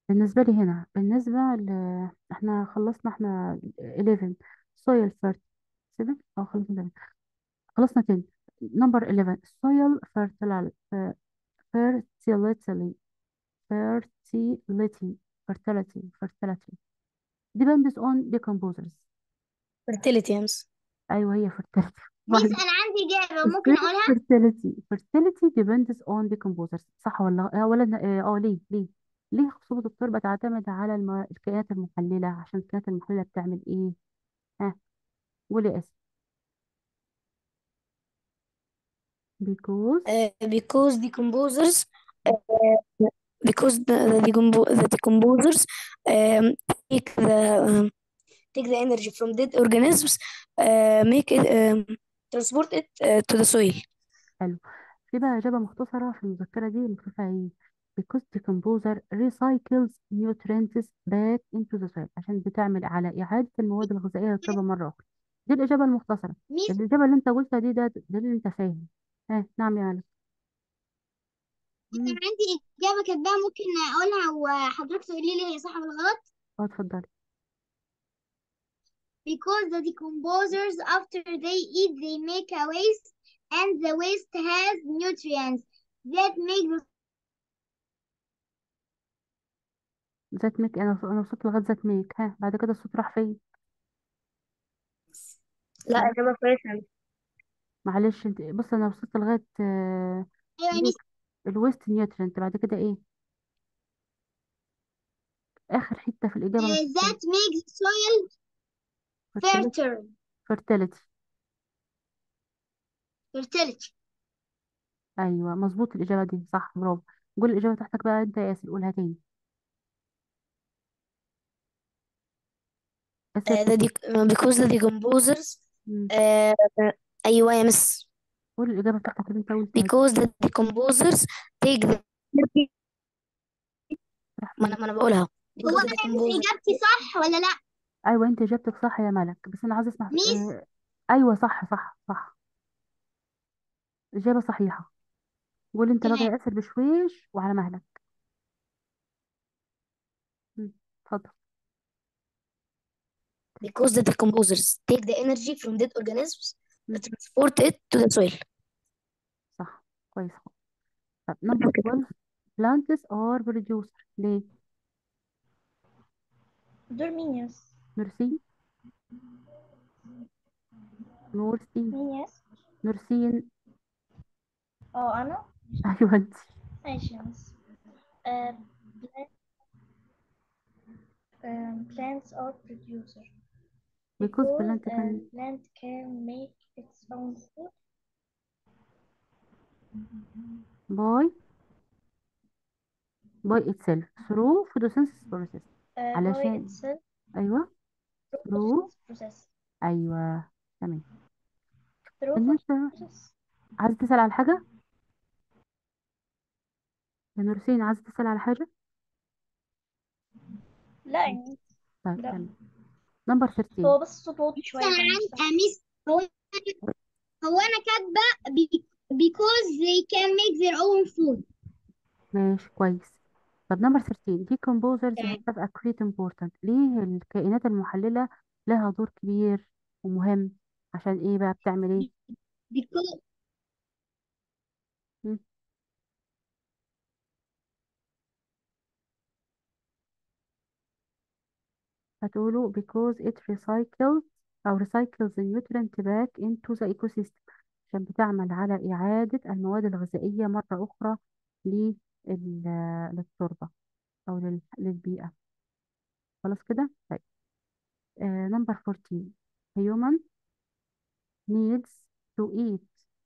بالنسبة لي هنا بالنسبة ل احنا خلصنا احنا 11 soil fertility 7 اه خلصنا 11 خلصنا 10 number 11 soil fertility fertility fertility fertility fertility depends on decomposers fertility يا مس ايوه هي fertility ميس معلش انا عندي اجابه ممكن اقولها fertility fertility depends on decomposers صح ولا اه ولا اه آه، ليه ليه ليه خصوبة الدكتور بتعتمد على الم... الكائنات المحللة عشان الكائنات المحللة بتعمل ايه ها قولي اسم because Uh, because decomposers uh, because the, the, decompo the decomposers um, take the um, take the energy from dead organisms uh, make it um, transport it uh, to the soil حلو في بقى إجابة مختصرة في المذكرة دي مكتوبة ايه because decomposer recycles nutrients back into the soil عشان بتعمل على إعادة المواد الغذائية للتربة مرة أخرى دي الإجابة المختصرة ميس الإجابة اللي أنت قلتها دي ده ده اللي أنت فاهم ها نعم يا علي انا مم. عندي اجابه كاتباها ممكن اقولها وحضرتك تقولي لي هي صح ولا غلط اه اتفضلي because the decomposers after they eat they make a waste and the waste has nutrients that make the ذات ميك أنا أنا وصلت لغاية ذات ميك ها بعد كده الصوت راح فين لا معلش إجابة كويسة معلش انت بص أنا وصلت لغاية آه، ايوه يا ميس ميك الويست نيوترينت بعد كده ايه آخر حتة في الإجابة uh, مش that makes the soil fertile fertility fertility ايوه مظبوط الاجابه دي صح برافو قول الاجابه بتاعتك بقى انت يا ياسر قولها تاني ياسر uh, the dec- because the decomposers مم. uh, أيوة يا مس قول الاجابه بتاعتك اللي انت قلتها دي because the decomposers take the energy راح ما فين أنا ما أنا بقولها هو because the انا decomposers اجابتي صح ولا لا ايوه انت اجابتك صح يا ملك بس انا عايزه اسمع ميس آه. ايوه صح صح صح اجابه صحيحه قول انت بقى تمام يا ياسر بشويش وعلى مهلك مم. اتفضل because the decomposers take the energy from dead organisms مم. transport it to the soil صح كويس خالص طب نمبر 12 plants are producer ليه دول مين يس نورسين نورسين مين يس نورسين اه انا ايوه انت ماشي يس uh, plant, um, plants are producer because because plant a can plant can make its own food by by itself through photosynthesis process uh, by علشان itself ايوه through through photosynthesis process ايوه تمام through ان انت photosynthesis عايز تسأل على حاجة يا نورسين عايز تسأل على حاجة لا يعني طيب لا تمام نمبر 13 هو بس صوت واطي ميس شوية انا فمش عندي سامعة آه، ميس هو هو انا كاتبه be- because they can make their own food ماشي كويس طب نمبر 13 decomposers have a great important ليه الكائنات المحللة لها دور كبير ومهم عشان ايه بقى بتعمل ايه because مم. هتقولوا because it recycles أو recycles the nutrient back into the ecosystem عشان بتعمل على إعادة المواد الغذائية مرة أخرى لل- للتربة أو لل- للبيئة خلاص كده طيب نمبر 14 human needs to eat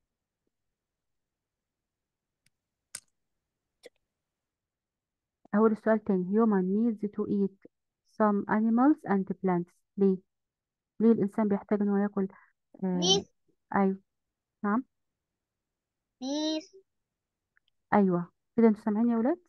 هقول السؤال تاني human needs to eat some animals and plants ليه؟ ليه الإنسان بيحتاج إنه ياكل آه ميس أيوه نعم ميس أيوه كده أنتوا سامعين يا ولاد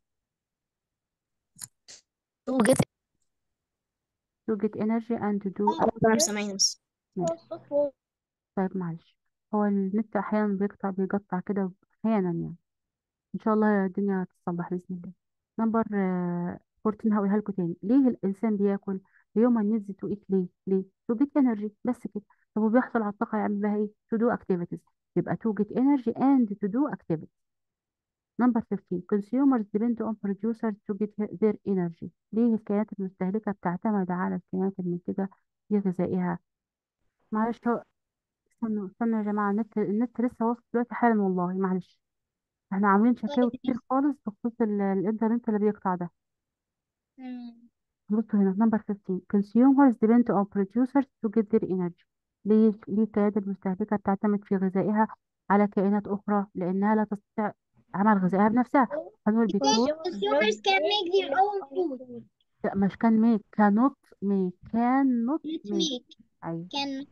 to get to get energy and to do اه أنا active سامعين بس هو ماشي الصوت واطي طيب معلش هو النت أحيانا بيقطع بيقطع كده أحيانا يعني إن شاء الله الدنيا هتتصلح بإذن الله نمبر 14 هقولها لكم تاني ليه الإنسان بياكل human needs to eat ليه ليه to get energy بس كده طب وبيحصل على الطاقة يعمل بها ايه to do activities يبقى to get energy and to do activities Number 15 consumers depend on producers to get their energy ليه الكائنات المستهلكة بتعتمد على الكائنات المنتجة لغذائها معلش هو استنوا استنوا يا جماعة النت النت لسه واصل دلوقتي حالا والله معلش احنا عاملين شكاوي كتير خالص بخصوص ال- الانترنت اللي بيقطع ده مم. بصوا هنا نمبر 15 consumers depend on producers to get their energy ليه ليه الكائنات المستهلكة بتعتمد في غذائها على كائنات أخرى لأنها لا تستطيع عمل غذائها بنفسها هنقول Because because consumers can make their own food. لا مش can make cannot make cannot Not make make. أيوة Can.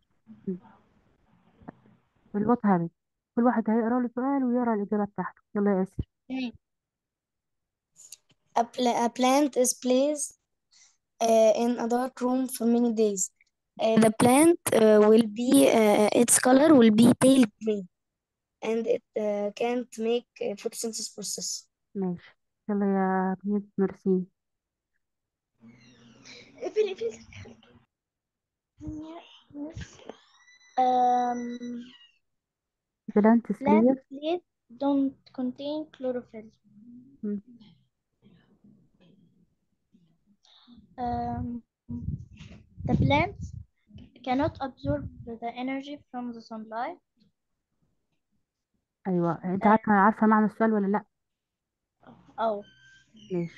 بالوات هابت كل واحد هيقرا له سؤال ويقرا الإجابة بتاعته يلا يا ياسر مم. A, pla- a plant is placed uh, in a dark room for many days. Uh, the plant uh, will be uh, its color will be pale green and it uh, can't make uh, photosynthesis process. ماشي يلا يا بنت ميرسي اقفل اقفل um, plant plant leaf leaves don't contain chlorophyll. مم. Um, the plants cannot absorb the energy from the sunlight. أيوة أنت عارفة عارفة معنى السؤال ولا لأ أو ماشي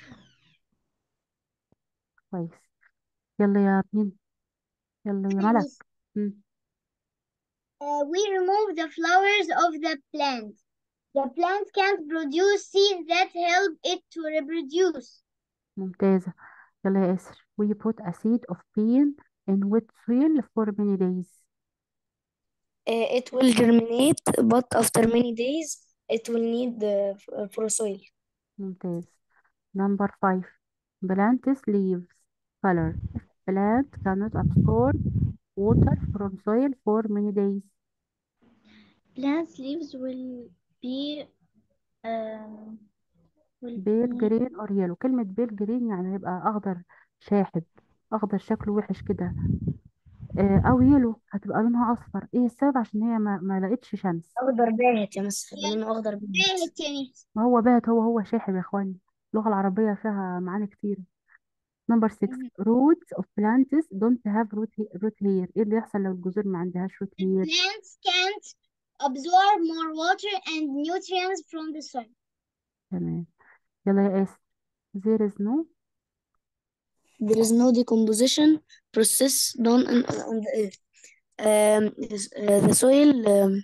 كويس يلا يا بنت يلا يا ملك Miss, مم. uh, we remove the flowers of the plant. The plant can't produce seeds that help it to reproduce. ممتازة يلا يا ياسر we put a seed of bean in wet soil for many days Uh, it will germinate, but after many days, it will need uh, f- for soil. ممتاز number five plants leaves color plant cannot absorb water from soil for many days plants leaves will be um, will pale be green or yellow كلمة pale green يعني هيبقى أخضر شاحب أخضر شكله وحش كده آه، أو يلو هتبقى لونها أصفر إيه السبب عشان هي ما, ما لقتش شمس أخضر باهت يا مس Yeah, لونه أخضر باهت باهت يا ميس. ما هو بات هو هو شاحب يا إخواني اللغة العربية فيها معاني كتير number six Mhm. roots of plants don't have root, he- root hair إيه اللي يحصل لو الجذور ما عندهاش root hair Plants can't absorb more water and nutrients from the soil. تمام يلا يا آسف there is no There is no decomposition process done on, on the earth. Um, is- uh, the soil um,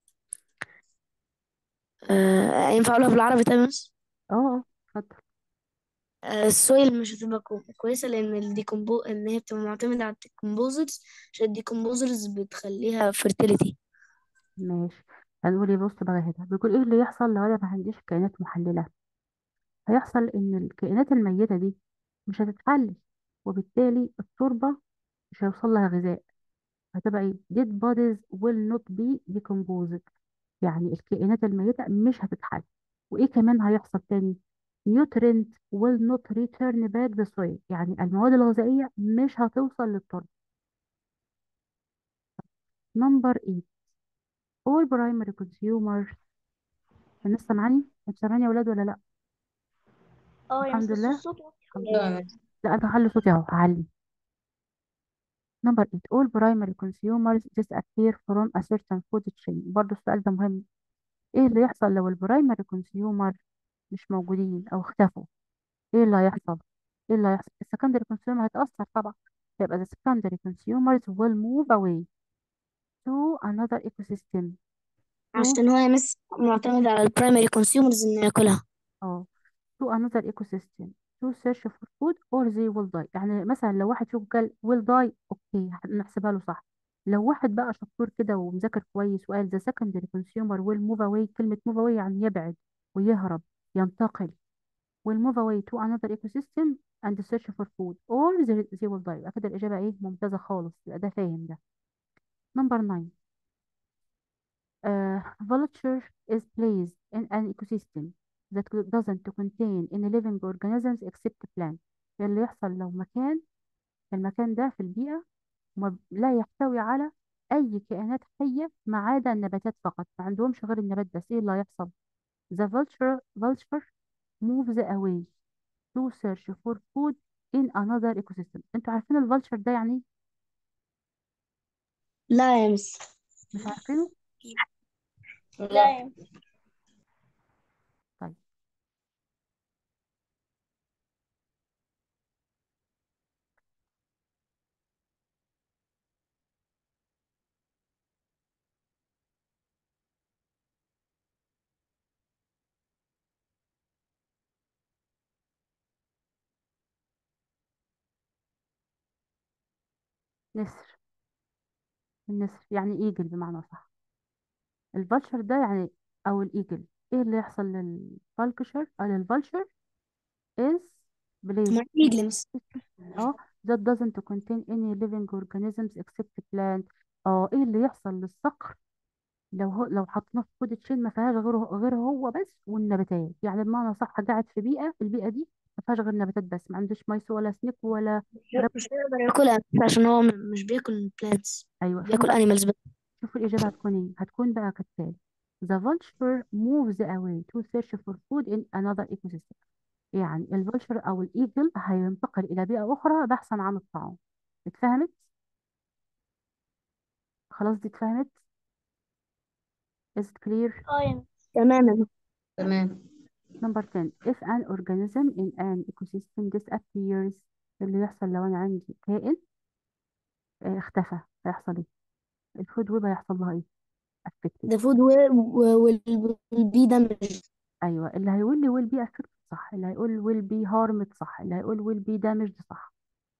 uh, ينفع أقولها بالعربي طيب يا مس؟ اه اه اتفضل آه، السويل مش هتبقى كو- كويسة لأن الديكمبو إن هي بتبقى معتمدة على الديكمبوزرز عشان الديكمبوزرز بتخليها fertility ماشي هنقول ايه بص بقى هنا بيقول ايه اللي يحصل لو انا ما عنديش كائنات محللة هيحصل ان الكائنات الميتة دي مش هتتحلل وبالتالي التربة مش هيوصل لها غذاء هتبقى ايه dead bodies will not be decomposed يعني الكائنات الميتة مش هتتحلل وايه كمان هيحصل تاني nutrient will not return back the soil يعني المواد الغذائية مش هتوصل للتربة number 8 all primary consumers الناس سامعاني انتوا سامعاني يا ولاد ولا لا اه يا الحمد مس لله الصوت واطي الحمد خالص. لله لا انا هعلي صوتي اهو هعلي number 8 all primary consumers disappear from a certain food chain برضه السؤال ده مهم ايه اللي يحصل لو البرايمري كونسيومر مش موجودين او اختفوا ايه اللي هيحصل ايه اللي هيحصل السكندري كونسيومر هيتأثر طبعا يبقى the secondary consumers will move away to another ecosystem to عشان هو يا مس معتمد على البرايمري كونسيومرز إنه ياكلها اه to another ecosystem to search for food or they will die يعني مثلا لو واحد فيكم قال will die اوكي نحسبها له صح لو واحد بقى شطور كده ومذاكر كويس وقال the secondary consumer will move away كلمة move away يعني يبعد ويهرب ينتقل will move away to another ecosystem and search for food or they, they will die يبقى كده الإجابة ايه ممتازة خالص يبقى ده فاهم ده number 9 uh, vulture is placed in an ecosystem that doesn't contain any living organisms except plant اللي يحصل لو مكان المكان ده في البيئة ما- لا يحتوي على أي كائنات حية ما عدا النباتات فقط ما عندهمش غير النبات بس إيه اللي هيحصل The vulture vulture moves away to search for food in another ecosystem انتوا عارفين الفولتشر ده يعني إيه؟ لا يا مس مش عارفينه لا طيب نسر النسر يعني ايجل بمعنى صح الفولتشر ده يعني او الايجل ايه اللي يحصل للفالكشر او للفولتشر is placed ما ايجل مس اه that doesn't contain any living organisms except plant اه ايه اللي يحصل للصقر لو هو لو حطيناه في فود تشين ما فيهاش غير غير هو بس والنباتات يعني بمعنى صح قاعد في بيئة البيئة دي ما فيهاش غير نباتات بس ما عندوش مايس ولا سنيك ولا رب مش هيقدر ياكلها عشان هو م- مش بياكل بلانتس ايوه شوفوا بياكل بقى انيمالز بس شوفوا الإجابة هتكون ايه هتكون بقى كالتالي The vulture moves away to search for food in another ecosystem يعني الفولشر أو الإيجل هينتقل إلى بيئة أخرى بحثا عن الطعام اتفهمت؟ خلاص دي اتفهمت؟ Is it clear? اه تماما تمام Number 10 If an organism in an ecosystem disappears اللي يحصل لو أنا عندي كائن آه، اختفى هيحصل ايه؟ الفود ويب هيحصل لها ايه؟ affected ده فود والبي دامج ايوه اللي هيقول لي will be affected صح اللي هيقول will be harmed صح اللي هيقول will be damaged صح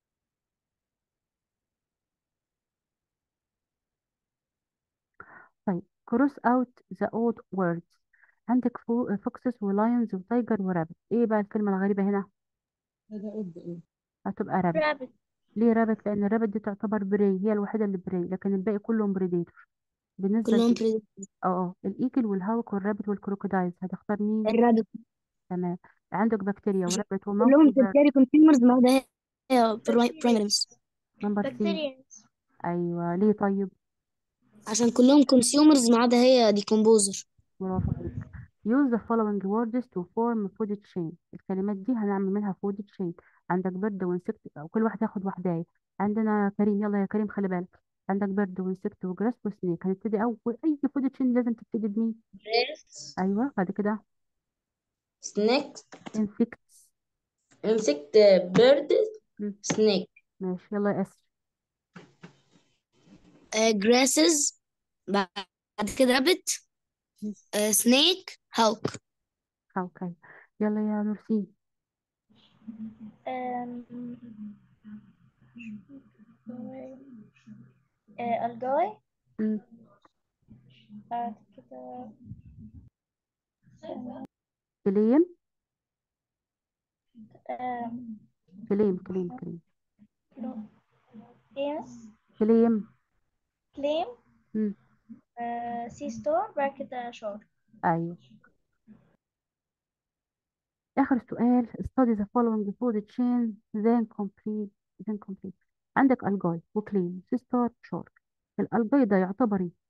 طيب cross out the odd words عندك فو... foxes ولايونز وتايجر ورابت ايه بقى الكلمة الغريبة هنا هذا قد ايه هتبقى رابت رابط ليه رابت لان الرابت دي تعتبر بري هي الوحيدة اللي بري لكن الباقي كلهم بريديتور بالنسبة كلهم ل بريد اه اه الايجل والهاوك والرابت والكروكودايلز هتختار مين الرابط تمام عندك بكتيريا ورابت وماوس كلهم وبيرد تركاري كونسيومرز ما عدا هي برايمريز نمبر سي بكتيريا ايوه ليه طيب عشان كلهم كونسيومرز ما عدا هي ديكومبوزر برافو عليك use the following words to form food chain الكلمات دي هنعمل منها food chain عندك برد وانسكت او كل واحد ياخد واحدة عندنا كريم يلا يا كريم خلي بالك عندك برد وانسكت وجراس وسنيك هنبتدي اول اي فود تشين لازم تبتدي بمين ايوه بعد كده سنيك insects امسكت بيرد مم. سنيك ماشي يلا يا اسر جراسز بعد كده رابت مم. سنيك هاوك اوكي يلا يا نورسين أم... آه، الجاي مم. بعد كده كليم أم... كليم كليم كليم لو- كيمس كليم كليم مم. آه، سي ستور بعد كده شور ايوه آخر سؤال study the following food chain then complete then complete عندك الجاي وكليم سيستار شارك الالجاي ده يعتبر ايه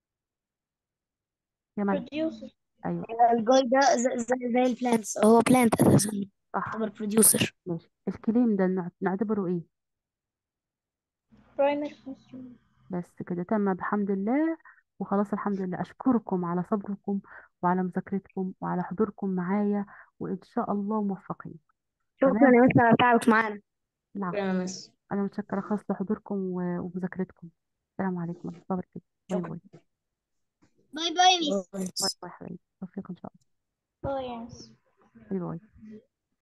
يا ملك بروديوسر ايوه الجاي ده زي, زي, زي البلانتس هو بلانت اساسا صح يعتبر بروديوسر ماشي الكليم ده نع- نعتبره ايه برايمري كونسيومر بس كده تم بحمد الله وخلاص الحمد لله اشكركم على صبركم وعلى مذاكرتكم وعلى حضوركم معايا وان شاء الله موفقين شكرا تمام يا مستر على تعبك معانا العفو شكرا يا مس انا متشكره خالص لحضوركم و- ومذاكرتكم السلام عليكم ورحمه الله وبركاته باي باي باي باي ميس باي باي حبايبي توفيق ان شاء باي يا مس الله باي باي